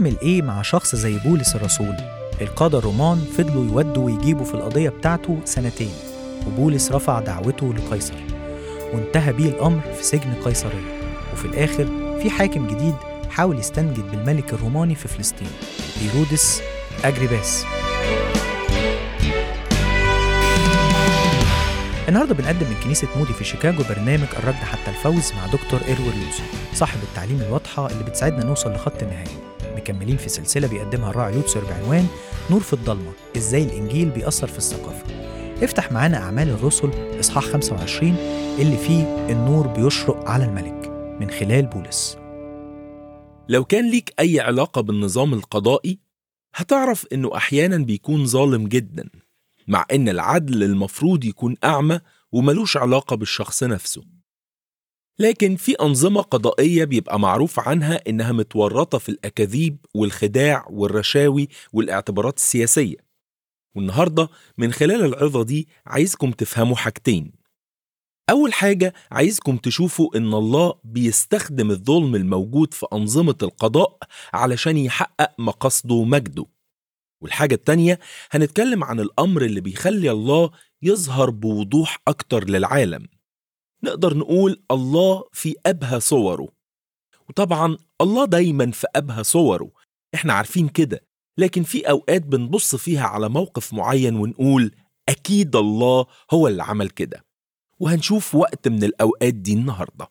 نعمل إيه مع شخص زي بولس الرسول؟ القادة الرومان فضلوا يودوا ويجيبوا في القضية بتاعته سنتين وبولس رفع دعوته لقيصر وانتهى بيه الأمر في سجن قيصرية وفي الآخر في حاكم جديد حاول يستنجد بالملك الروماني في فلسطين هيرودس أجريباس النهارده بنقدم من كنيسة مودي في شيكاغو برنامج الرد حتى الفوز مع دكتور إيروين لوزو صاحب التعليم الواضحة اللي بتساعدنا نوصل لخط النهاية مكملين في سلسلة بيقدمها الراعي لوتسر بعنوان نور في الضلمة إزاي الإنجيل بيأثر في الثقافة افتح معانا أعمال الرسل إصحاح 25 اللي فيه النور بيشرق على الملك من خلال بولس لو كان ليك أي علاقة بالنظام القضائي هتعرف إنه أحيانا بيكون ظالم جدا مع إن العدل المفروض يكون أعمى وملوش علاقة بالشخص نفسه لكن في أنظمة قضائية بيبقى معروف عنها إنها متورطة في الأكاذيب والخداع والرشاوي والاعتبارات السياسية والنهاردة من خلال العظة دي عايزكم تفهموا حاجتين أول حاجة عايزكم تشوفوا إن الله بيستخدم الظلم الموجود في أنظمة القضاء علشان يحقق مقاصده ومجده والحاجة التانية هنتكلم عن الأمر اللي بيخلي الله يظهر بوضوح أكتر للعالم نقدر نقول الله في أبهى صوره وطبعا الله دايما في أبهى صوره احنا عارفين كده لكن في أوقات بنبص فيها على موقف معين ونقول أكيد الله هو اللي عمل كده وهنشوف وقت من الأوقات دي النهاردة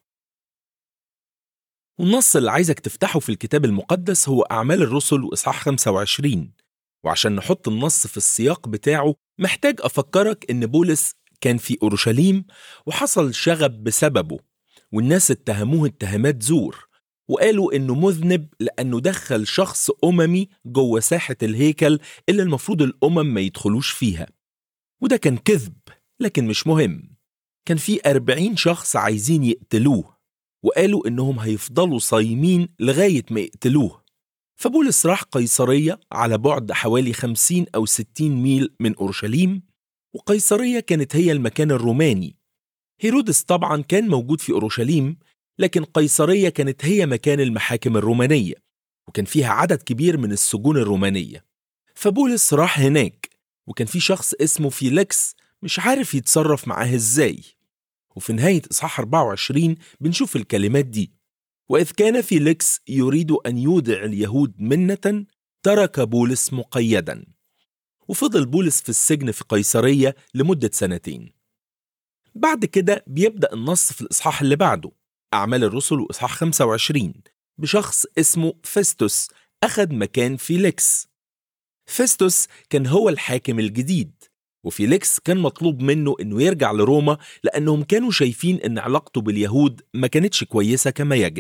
والنص اللي عايزك تفتحه في الكتاب المقدس هو أعمال الرسل وإصحاح 25 وعشان نحط النص في السياق بتاعه محتاج أفكرك إن بولس كان في أورشليم وحصل شغب بسببه والناس اتهموه اتهامات زور وقالوا إنه مذنب لأنه دخل شخص أممي جوه ساحة الهيكل اللي المفروض الأمم ما يدخلوش فيها وده كان كذب لكن مش مهم كان في أربعين شخص عايزين يقتلوه وقالوا إنهم هيفضلوا صايمين لغاية ما يقتلوه فبولس راح قيصرية على بعد حوالي 50 أو 60 ميل من أورشليم وقيصرية كانت هي المكان الروماني هيرودس طبعا كان موجود في أورشليم لكن قيصرية كانت هي مكان المحاكم الرومانية وكان فيها عدد كبير من السجون الرومانية فبولس راح هناك وكان في شخص اسمه فيليكس مش عارف يتصرف معاه ازاي وفي نهاية إصحاح 24 بنشوف الكلمات دي وإذ كان فيليكس يريد أن يودع اليهود منة ترك بولس مقيدا وفضل بولس في السجن في قيصرية لمدة سنتين بعد كده بيبدأ النص في الإصحاح اللي بعده أعمال الرسل وإصحاح 25 بشخص اسمه فيستوس أخذ مكان فيليكس فيستوس كان هو الحاكم الجديد وفيليكس كان مطلوب منه انه يرجع لروما لانهم كانوا شايفين ان علاقته باليهود ما كانتش كويسه كما يجب.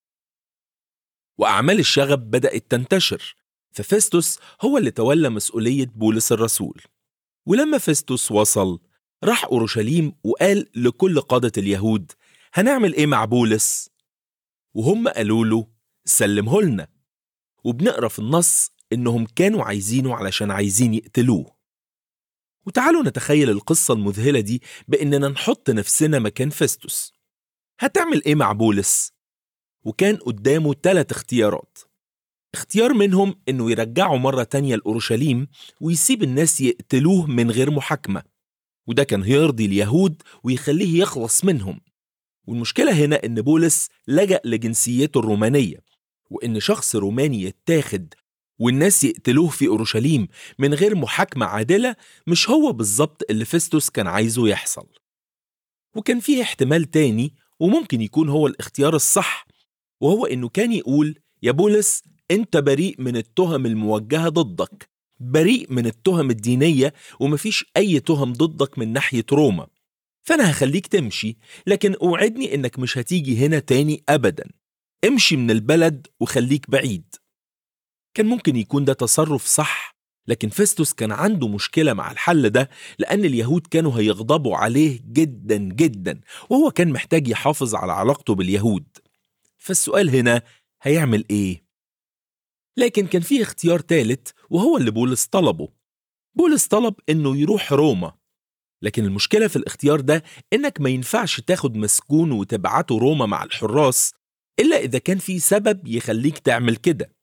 واعمال الشغب بدات تنتشر ففيستوس هو اللي تولى مسؤوليه بولس الرسول. ولما فيستوس وصل راح اورشليم وقال لكل قاده اليهود هنعمل ايه مع بولس؟ وهم قالوا له سلمه لنا. وبنقرا في النص انهم كانوا عايزينه علشان عايزين يقتلوه. وتعالوا نتخيل القصة المذهلة دي بإننا نحط نفسنا مكان فيستوس هتعمل إيه مع بولس؟ وكان قدامه ثلاث اختيارات اختيار منهم إنه يرجعه مرة تانية لأورشليم ويسيب الناس يقتلوه من غير محاكمة وده كان هيرضي اليهود ويخليه يخلص منهم والمشكلة هنا إن بولس لجأ لجنسيته الرومانية وإن شخص روماني يتاخد والناس يقتلوه في أورشليم من غير محاكمة عادلة مش هو بالظبط اللي فيستوس كان عايزه يحصل وكان فيه احتمال تاني وممكن يكون هو الاختيار الصح وهو إنه كان يقول يا بولس أنت بريء من التهم الموجهة ضدك بريء من التهم الدينية ومفيش أي تهم ضدك من ناحية روما فأنا هخليك تمشي لكن أوعدني إنك مش هتيجي هنا تاني أبدا امشي من البلد وخليك بعيد كان ممكن يكون ده تصرف صح لكن فيستوس كان عنده مشكلة مع الحل ده لأن اليهود كانوا هيغضبوا عليه جدا جدا وهو كان محتاج يحافظ على علاقته باليهود فالسؤال هنا هيعمل إيه؟ لكن كان فيه اختيار تالت وهو اللي بولس طلبه بولس طلب إنه يروح روما لكن المشكلة في الاختيار ده إنك ما ينفعش تاخد مسكون وتبعته روما مع الحراس إلا إذا كان في سبب يخليك تعمل كده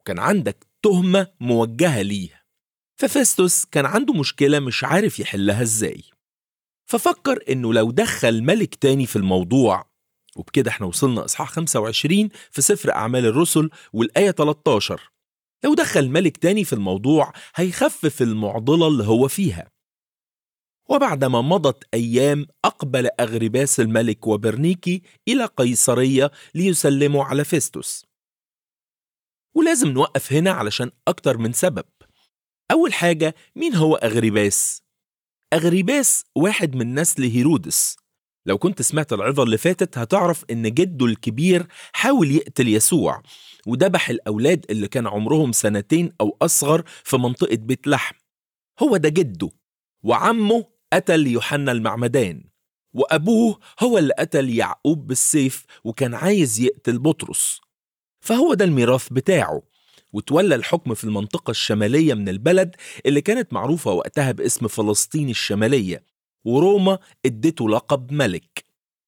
وكان عندك تهمة موجهة ليه ففيستوس كان عنده مشكلة مش عارف يحلها ازاي ففكر انه لو دخل ملك تاني في الموضوع وبكده احنا وصلنا اصحاح 25 في سفر اعمال الرسل والايه 13 لو دخل ملك تاني في الموضوع هيخفف المعضله اللي هو فيها وبعدما مضت ايام اقبل اغرباس الملك وبرنيكي الى قيصريه ليسلموا على فيستوس ولازم نوقف هنا علشان اكتر من سبب اول حاجه مين هو اغرباس اغرباس واحد من نسل هيرودس لو كنت سمعت العظة اللي فاتت هتعرف إن جده الكبير حاول يقتل يسوع وذبح الأولاد اللي كان عمرهم سنتين أو أصغر في منطقة بيت لحم هو ده جده وعمه قتل يوحنا المعمدان وأبوه هو اللي قتل يعقوب بالسيف وكان عايز يقتل بطرس فهو ده الميراث بتاعه وتولى الحكم في المنطقة الشمالية من البلد اللي كانت معروفة وقتها باسم فلسطين الشمالية وروما ادته لقب ملك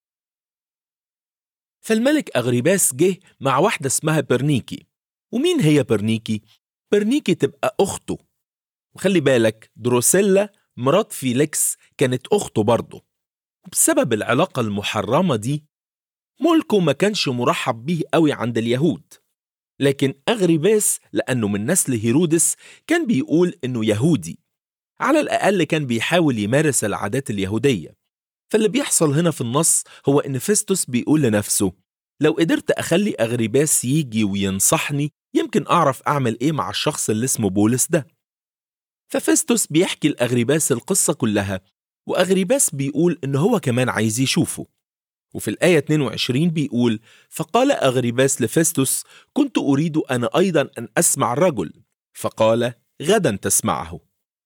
فالملك أغريباس جه مع واحدة اسمها برنيكي ومين هي برنيكي؟ برنيكي تبقى أخته وخلي بالك دروسيلا مرات فيليكس كانت أخته برضه وبسبب العلاقة المحرمة دي ملكه ما كانش مرحب بيه قوي عند اليهود لكن أغريباس لأنه من نسل هيرودس كان بيقول إنه يهودي على الأقل كان بيحاول يمارس العادات اليهودية فاللي بيحصل هنا في النص هو إن فيستوس بيقول لنفسه لو قدرت أخلي أغريباس يجي وينصحني يمكن أعرف أعمل إيه مع الشخص اللي اسمه بولس ده ففيستوس بيحكي لأغريباس القصة كلها وأغريباس بيقول إن هو كمان عايز يشوفه وفي الآية 22 بيقول فقال أغريباس لفيستوس كنت أريد أنا أيضا أن أسمع الرجل فقال غدا تسمعه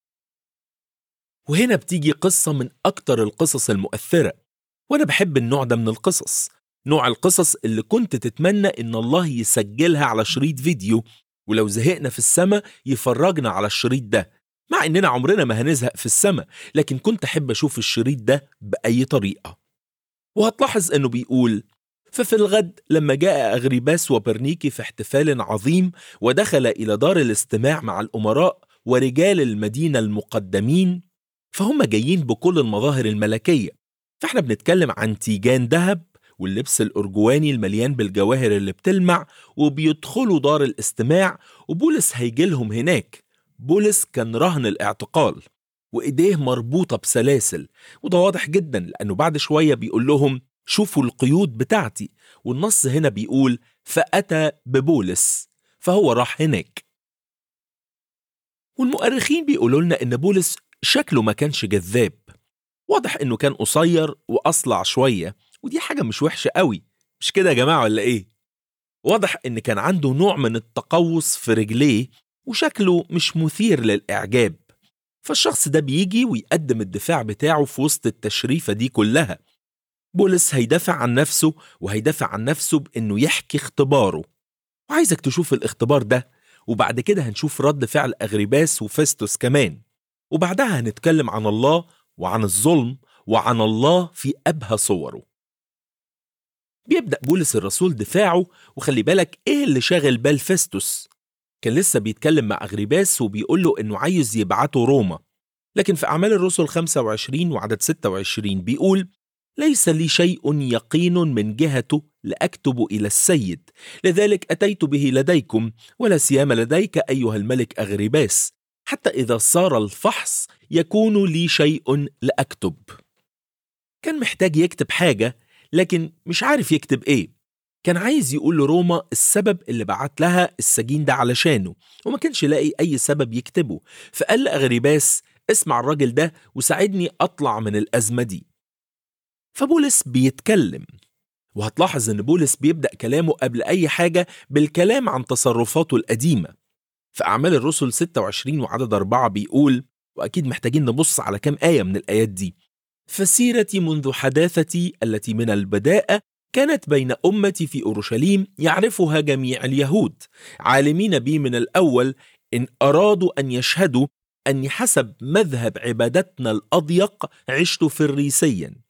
وهنا بتيجي قصة من أكتر القصص المؤثرة وأنا بحب النوع ده من القصص نوع القصص اللي كنت تتمنى إن الله يسجلها على شريط فيديو ولو زهقنا في السماء يفرجنا على الشريط ده مع إننا عمرنا ما هنزهق في السماء لكن كنت أحب أشوف الشريط ده بأي طريقة وهتلاحظ إنه بيقول ففي الغد لما جاء أغريباس وبرنيكي في احتفال عظيم ودخل إلى دار الاستماع مع الأمراء ورجال المدينة المقدمين فهم جايين بكل المظاهر الملكية فاحنا بنتكلم عن تيجان ذهب واللبس الأرجواني المليان بالجواهر اللي بتلمع وبيدخلوا دار الاستماع وبولس هيجيلهم هناك بولس كان رهن الاعتقال وإيديه مربوطة بسلاسل وده واضح جدا لأنه بعد شوية بيقول لهم شوفوا القيود بتاعتي والنص هنا بيقول فأتى ببولس فهو راح هناك والمؤرخين بيقولوا لنا إن بولس شكله ما كانش جذاب واضح إنه كان قصير وأصلع شوية ودي حاجة مش وحشة قوي مش كده يا جماعة ولا إيه؟ واضح إن كان عنده نوع من التقوس في رجليه وشكله مش مثير للإعجاب فالشخص ده بيجي ويقدم الدفاع بتاعه في وسط التشريفة دي كلها بولس هيدافع عن نفسه وهيدافع عن نفسه بإنه يحكي اختباره وعايزك تشوف الاختبار ده وبعد كده هنشوف رد فعل أغريباس وفيستوس كمان وبعدها هنتكلم عن الله وعن الظلم وعن الله في أبهى صوره بيبدأ بولس الرسول دفاعه وخلي بالك إيه اللي شاغل بال فيستوس كان لسه بيتكلم مع أغريباس وبيقول له إنه عايز يبعته روما لكن في أعمال الرسل 25 وعدد 26 بيقول ليس لي شيء يقين من جهته لأكتب إلى السيد لذلك أتيت به لديكم ولا سيما لديك أيها الملك أغريباس حتى إذا صار الفحص يكون لي شيء لأكتب كان محتاج يكتب حاجة لكن مش عارف يكتب إيه كان عايز يقول لروما السبب اللي بعت لها السجين ده علشانه وما كانش لاقي أي سبب يكتبه فقال لأغريباس اسمع الراجل ده وساعدني أطلع من الأزمة دي فبولس بيتكلم وهتلاحظ ان بولس بيبدا كلامه قبل اي حاجه بالكلام عن تصرفاته القديمه في اعمال الرسل 26 وعدد 4 بيقول واكيد محتاجين نبص على كام ايه من الايات دي فسيرتي منذ حداثتي التي من البداءه كانت بين امتي في اورشليم يعرفها جميع اليهود عالمين بي من الاول ان ارادوا ان يشهدوا اني حسب مذهب عبادتنا الاضيق عشت فريسيا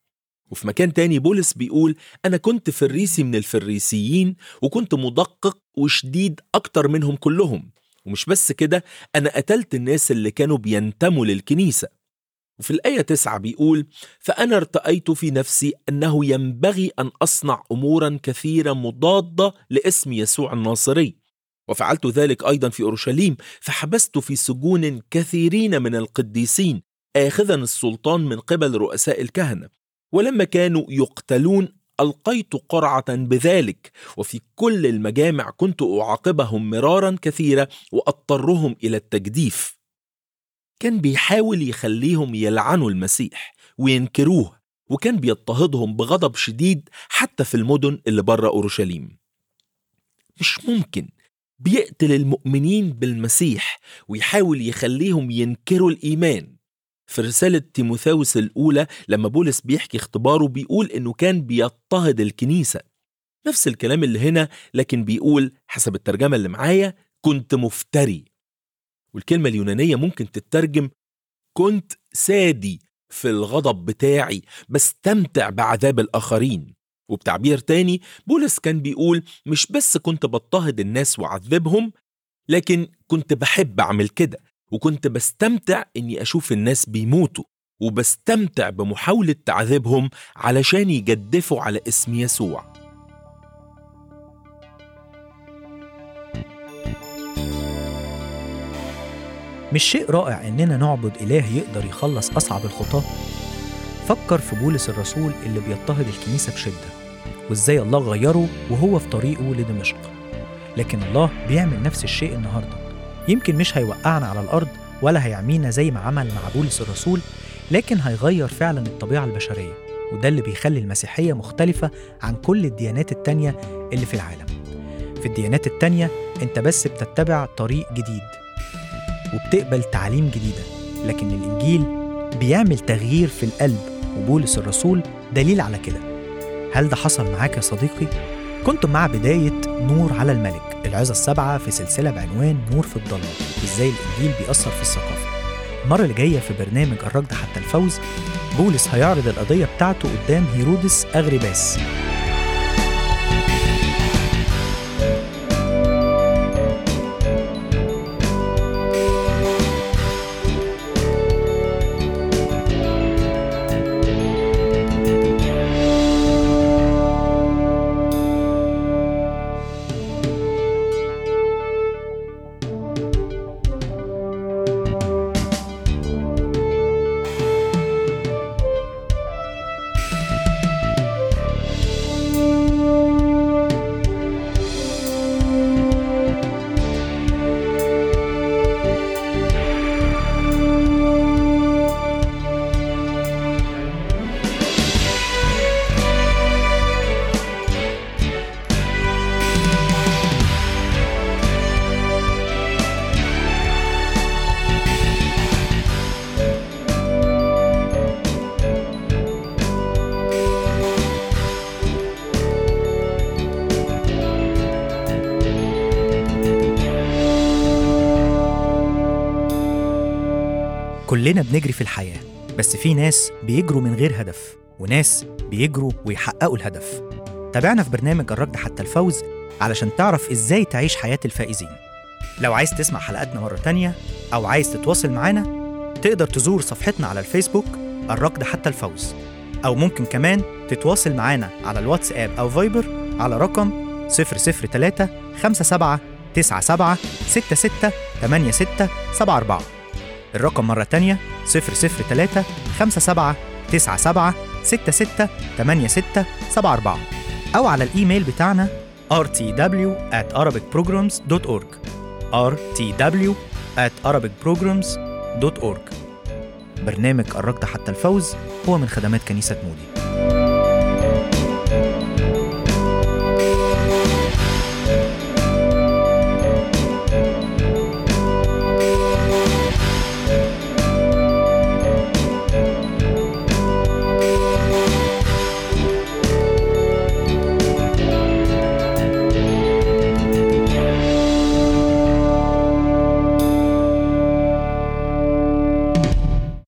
وفي مكان تاني بولس بيقول أنا كنت فريسي من الفريسيين وكنت مدقق وشديد أكتر منهم كلهم ومش بس كده أنا قتلت الناس اللي كانوا بينتموا للكنيسة وفي الآية تسعة بيقول فأنا ارتأيت في نفسي أنه ينبغي أن أصنع أمورا كثيرة مضادة لاسم يسوع الناصري وفعلت ذلك أيضا في أورشليم فحبست في سجون كثيرين من القديسين آخذا السلطان من قبل رؤساء الكهنة ولما كانوا يقتلون ألقيت قرعة بذلك وفي كل المجامع كنت أعاقبهم مرارا كثيرة وأضطرهم إلى التجديف كان بيحاول يخليهم يلعنوا المسيح وينكروه وكان بيضطهدهم بغضب شديد حتى في المدن اللي بره أورشليم مش ممكن بيقتل المؤمنين بالمسيح ويحاول يخليهم ينكروا الإيمان في رسالة تيموثاوس الأولى لما بولس بيحكي اختباره بيقول إنه كان بيضطهد الكنيسة نفس الكلام اللي هنا لكن بيقول حسب الترجمة اللي معايا كنت مفتري والكلمة اليونانية ممكن تترجم كنت سادي في الغضب بتاعي بستمتع بعذاب الآخرين وبتعبير تاني بولس كان بيقول مش بس كنت بضطهد الناس وعذبهم لكن كنت بحب أعمل كده وكنت بستمتع إني أشوف الناس بيموتوا وبستمتع بمحاولة تعذيبهم علشان يجدفوا على اسم يسوع مش شيء رائع إننا نعبد إله يقدر يخلص أصعب الخطاة؟ فكر في بولس الرسول اللي بيضطهد الكنيسة بشدة وإزاي الله غيره وهو في طريقه لدمشق لكن الله بيعمل نفس الشيء النهاردة يمكن مش هيوقعنا على الأرض ولا هيعمينا زي ما عمل مع بولس الرسول لكن هيغير فعلا الطبيعة البشرية وده اللي بيخلي المسيحية مختلفة عن كل الديانات التانية اللي في العالم في الديانات التانية انت بس بتتبع طريق جديد وبتقبل تعاليم جديدة لكن الإنجيل بيعمل تغيير في القلب وبولس الرسول دليل على كده هل ده حصل معاك يا صديقي؟ كنتم مع بداية نور على الملك العظة السبعة في سلسلة بعنوان نور في الضلمة وإزاي الإنجيل بيأثر في الثقافة المرة اللي جاية في برنامج الركض حتى الفوز بولس هيعرض القضية بتاعته قدام هيرودس أغرباس كلنا بنجري في الحياة بس في ناس بيجروا من غير هدف وناس بيجروا ويحققوا الهدف تابعنا في برنامج الركض حتى الفوز علشان تعرف ازاي تعيش حياة الفائزين لو عايز تسمع حلقاتنا مرة تانية أو عايز تتواصل معانا تقدر تزور صفحتنا على الفيسبوك الركض حتى الفوز أو ممكن كمان تتواصل معانا على الواتساب أو فايبر على رقم 003 57 97 66 86 74 الرقم مرة تانية 003 57 97 66 86 74 أو على الإيميل بتاعنا rtw at arabicprograms.org rtw at arabicprograms.org برنامج الركض حتى الفوز هو من خدمات كنيسة مودي